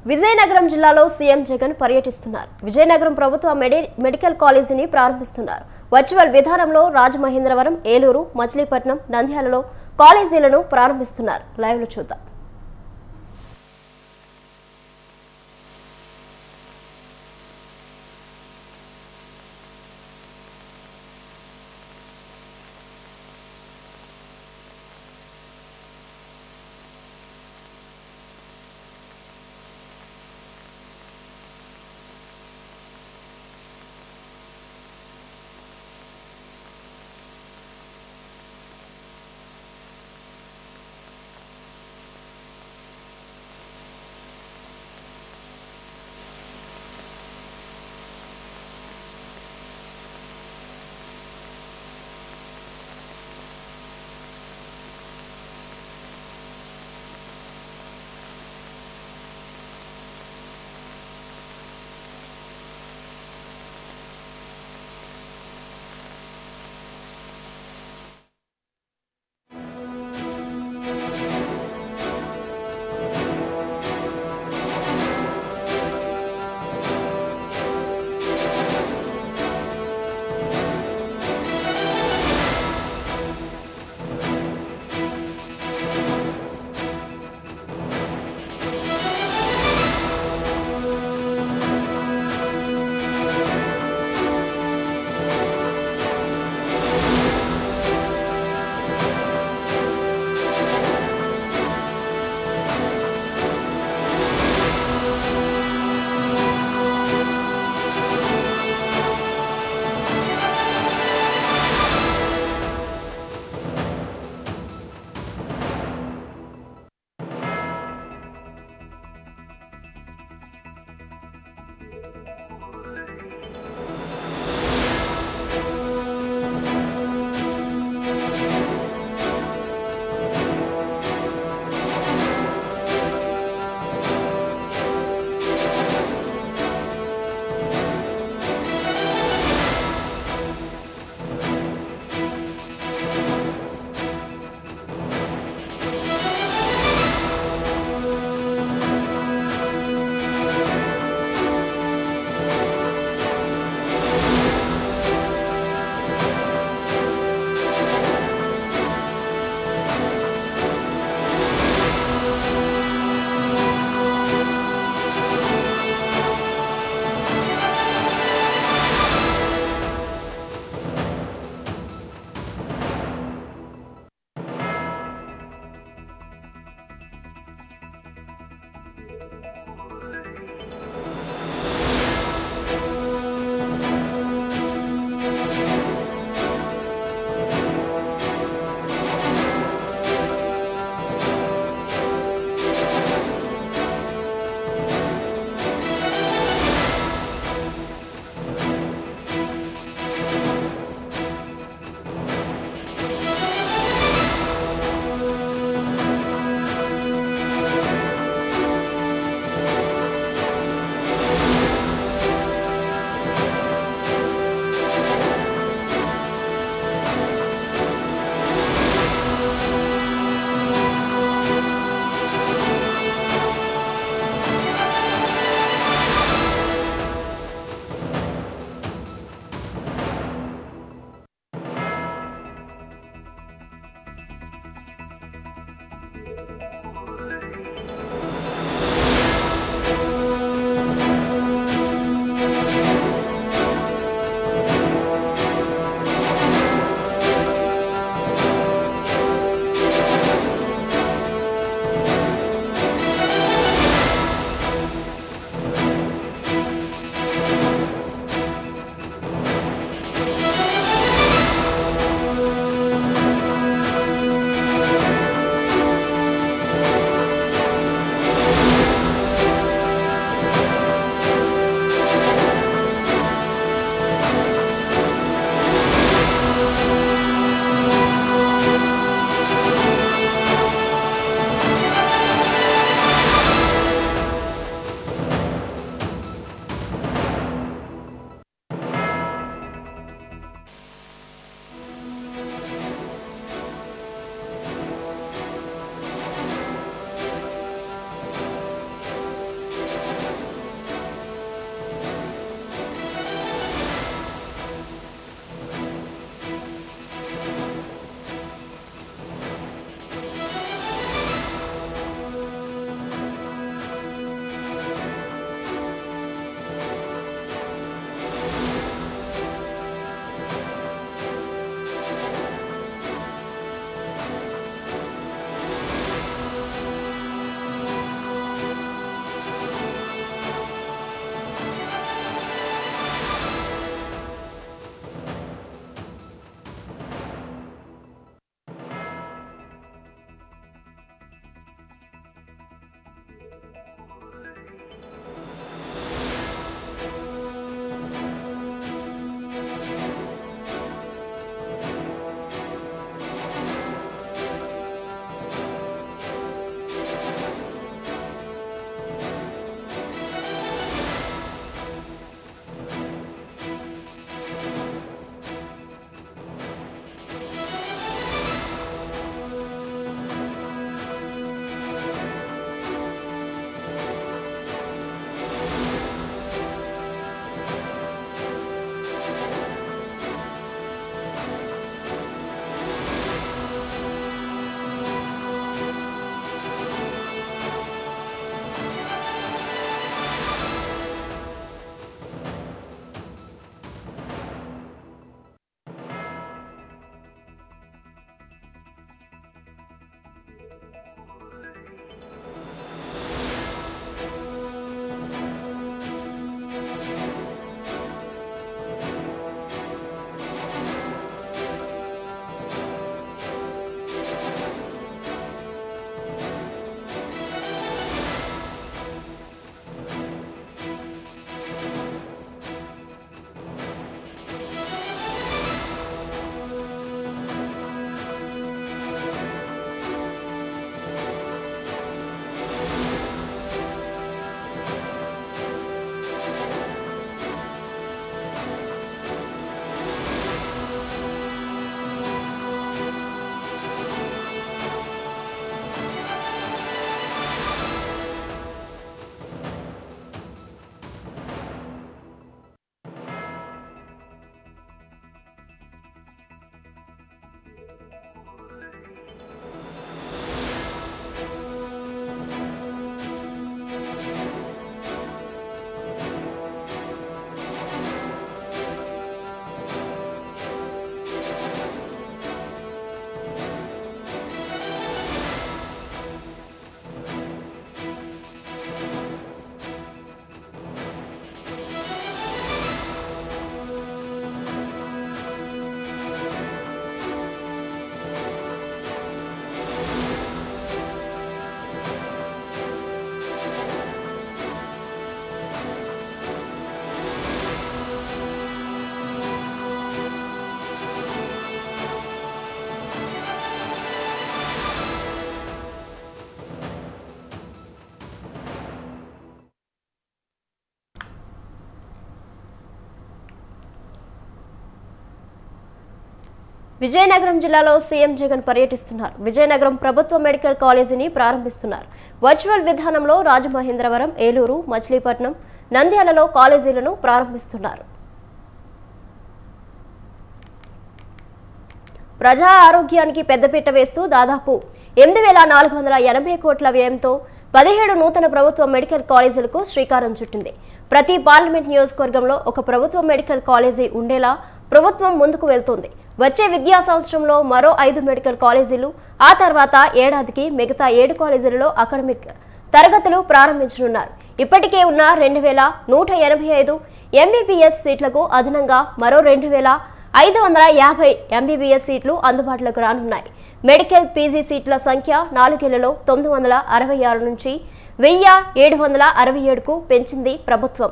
విజయనగరం జిల్లాలో సీఎం జగన్ పర్యటిస్తున్నారు విజయనగరం ప్రభుత్వ మెడి మెడికల్ కాలేజీని ప్రారంభిస్తున్నారు వర్చువల్ విధానంలో రాజమహేంద్రవరం ఏలూరు మచిలీపట్నం నంద్యాలలో కాలేజీలను ప్రారంభిస్తున్నారు లైవ్ లో చూద్దాం విజయనగరం జిల్లాలో సీఎం జగన్ పర్యటిస్తున్నారు విజయనగరం ప్రభుత్వ మెడికల్ కాలేజీని ప్రారంభిస్తున్నారు వర్చువల్ విధానంలో రాజమహేంద్రవరం ఏలూరు మచిలీపట్నం నంద్యాలలో కాలేజీలను ప్రారంభిస్తున్నారు ప్రజా ఆరోగ్యానికి పెద్దపీట వేస్తూ దాదాపు ఎనిమిది వేల నాలుగు వందల ఎనభై కోట్ల వ్యయంతో పదిహేడు నూతన ప్రభుత్వ మెడికల్ కాలేజీలకు శ్రీకారం చుట్టింది ప్రతి పార్లమెంట్ నియోజకవర్గంలో ఒక ప్రభుత్వ మెడికల్ కాలేజీ ఉండేలా ప్రభుత్వం ముందుకు వెళ్తోంది వచ్చే విద్యా సంవత్సరంలో మరో ఐదు మెడికల్ కాలేజీలు ఆ తర్వాత ఏడాదికి మిగతా ఏడు కాలేజీలలో అకాడమిక్ తరగతులు ప్రారంభించనున్నారు ఇప్పటికే ఉన్న రెండు వేల నూట ఎనభై ఐదు ఎంబీబీఎస్ సీట్లకు అదనంగా మరో రెండు వేల ఐదు వందల యాభై ఎంబీబీఎస్ సీట్లు అందుబాటులోకి రానున్నాయి మెడికల్ పీజీ సీట్ల సంఖ్య నాలుగేళ్లలో తొమ్మిది వందల అరవై ఆరు నుంచి వెయ్యి ఏడు వందల అరవై ఏడుకు పెంచింది ప్రభుత్వం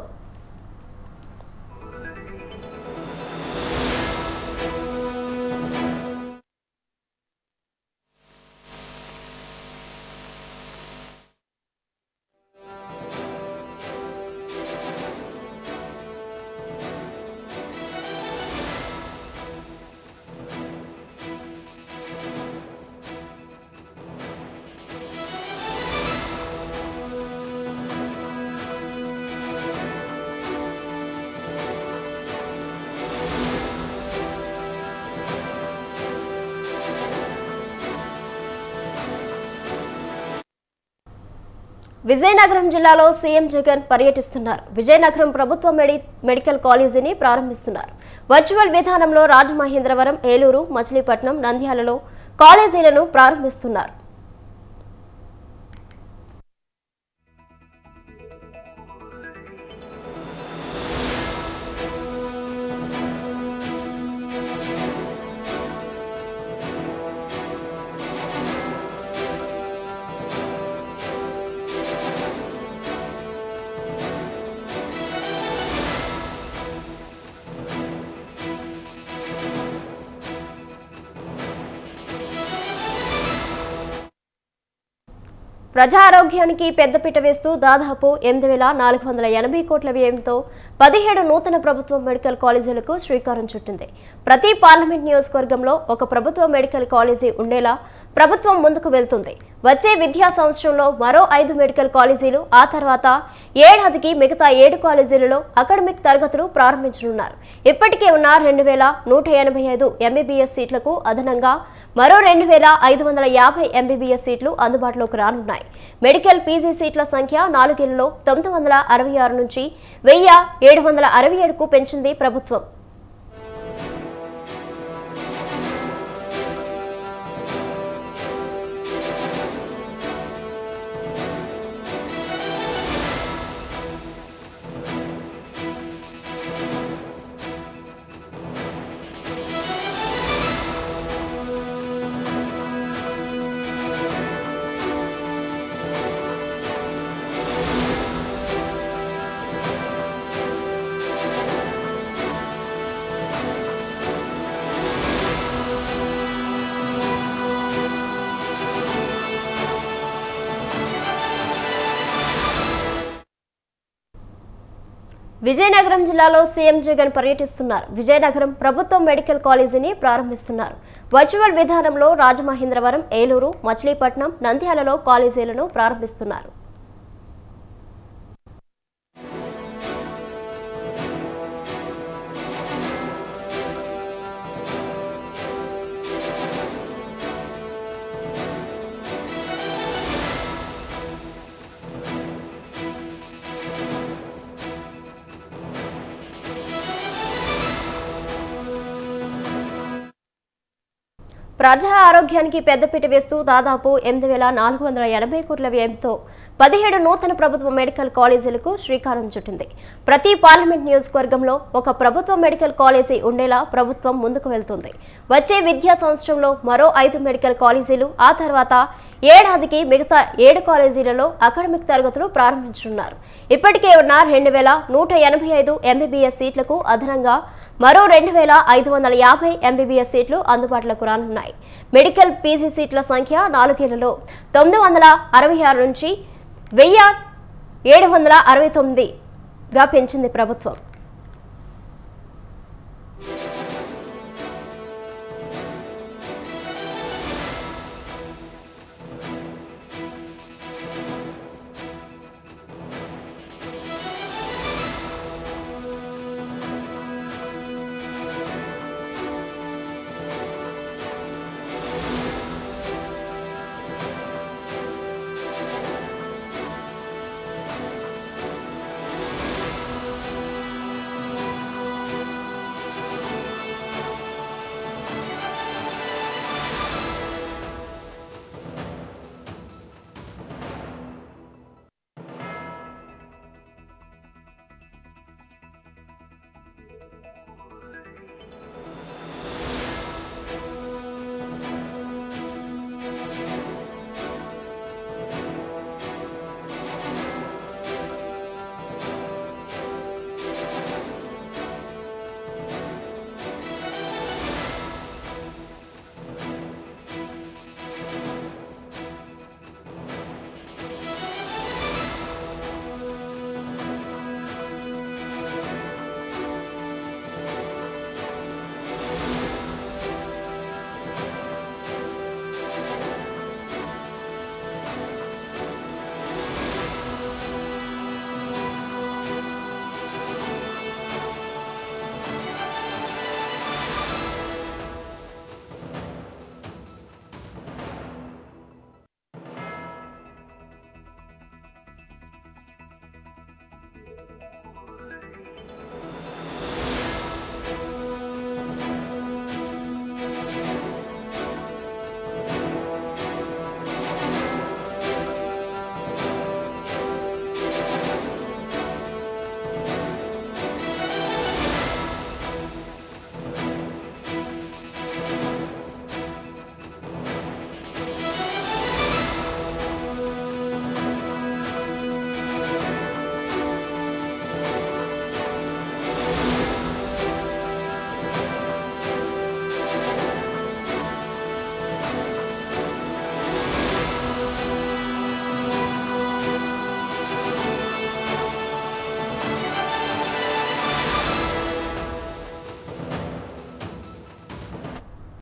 విజయనగరం జిల్లాలో సీఎం జగన్ పర్యటిస్తున్నారు విజయనగరం ప్రభుత్వ మెడి మెడికల్ కాలేజీని ప్రారంభిస్తున్నారు వర్చువల్ విధానంలో రాజమహేంద్రవరం ఏలూరు మచిలీపట్నం నంద్యాలలో కాలేజీలను ప్రారంభిస్తున్నారు ప్రజా ఆరోగ్యానికి పెద్దపీట వేస్తూ దాదాపు ఎనిమిది వేల నాలుగు వందల ఎనభై కోట్ల వ్యయంతో పదిహేడు నూతన ప్రభుత్వ మెడికల్ కాలేజీలకు శ్రీకారం చుట్టింది ప్రతి పార్లమెంట్ నియోజకవర్గంలో ఒక ప్రభుత్వ మెడికల్ కాలేజీ ఉండేలా ప్రభుత్వం ముందుకు వెళ్తుంది వచ్చే విద్యా సంవత్సరంలో మరో ఐదు మెడికల్ కాలేజీలు ఆ తర్వాత ఏడాదికి మిగతా ఏడు కాలేజీలలో అకాడమిక్ తరగతులు ప్రారంభించనున్నారు ఇప్పటికే ఉన్న రెండు వేల నూట ఎనభై ఐదు ఎంబీబీఎస్ సీట్లకు అదనంగా మరో రెండు వేల ఐదు వందల యాభై ఎంబీబీఎస్ సీట్లు అందుబాటులోకి రానున్నాయి మెడికల్ పీజీ సీట్ల సంఖ్య నాలుగేళ్లలో తొమ్మిది వందల అరవై ఆరు నుంచి వెయ్యి ఏడు వందల అరవై ఏడుకు పెంచింది ప్రభుత్వం విజయనగరం జిల్లాలో సీఎం జగన్ పర్యటిస్తున్నారు విజయనగరం ప్రభుత్వ మెడికల్ కాలేజీని ప్రారంభిస్తున్నారు వర్చువల్ విధానంలో రాజమహేంద్రవరం ఏలూరు మచిలీపట్నం నంద్యాలలో కాలేజీలను ప్రారంభిస్తున్నారు ప్రజా ఆరోగ్యానికి పెద్దపీట వేస్తూ దాదాపు ఎనిమిది వేల నాలుగు వందల ఎనభై కోట్ల వ్యయంతో పదిహేడు నూతన ప్రభుత్వ మెడికల్ కాలేజీలకు శ్రీకారం చుట్టింది ప్రతి పార్లమెంట్ నియోజకవర్గంలో ఒక ప్రభుత్వ మెడికల్ కాలేజీ ఉండేలా ప్రభుత్వం ముందుకు వెళ్తుంది వచ్చే విద్యా సంవత్సరంలో మరో ఐదు మెడికల్ కాలేజీలు ఆ తర్వాత ఏడాదికి మిగతా ఏడు కాలేజీలలో అకాడమిక్ తరగతులు ప్రారంభించనున్నారు ఇప్పటికే ఉన్న రెండు వేల నూట ఎనభై ఐదు ఎంబీబీఎస్ సీట్లకు అదనంగా మరో రెండు వేల ఐదు వందల యాభై ఎంబీబీఎస్ సీట్లు అందుబాటులోకి రానున్నాయి మెడికల్ పీజీ సీట్ల సంఖ్య నాలుగేళ్లలో తొమ్మిది వందల అరవై ఆరు నుంచి వెయ్యి ఏడు వందల అరవై తొమ్మిదిగా పెంచింది ప్రభుత్వం